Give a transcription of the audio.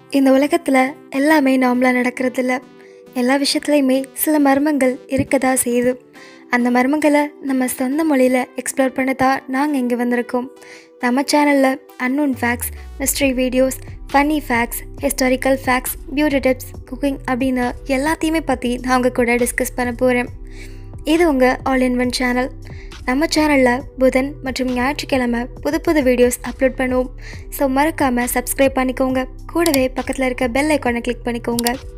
இந்த உலகத்தில் எல்லாமே நார்மலாக நடக்கிறதில்ல எல்லா விஷயத்துலையுமே சில மர்மங்கள் இருக்க தான் செய்யுது அந்த மர்மங்களை நம்ம சொந்த மொழியில் எக்ஸ்ப்ளோர் பண்ண தான் நாங்கள் இங்கே வந்திருக்கோம் நம்ம சேனலில் unknown facts mystery videos funny facts historical facts beauty tips cooking அப்படின்னு எல்லாத்தையுமே பற்றி நான் உங்கள் கூட டிஸ்கஸ் பண்ண போகிறேன் இது உங்கள் ஆல் இன் ஒன் சேனல் நம்ம சேனலில் புதன் மற்றும் ஞாயிற்றுக்கிழமை புது புது வீடியோஸ் அப்லோட் பண்ணுவோம் ஸோ மறக்காமல் சப்ஸ்கிரைப் பண்ணிக்கோங்க கூடவே பக்கத்தில் இருக்க பெல் ஐக்கானை கிளிக் பண்ணிக்கோங்க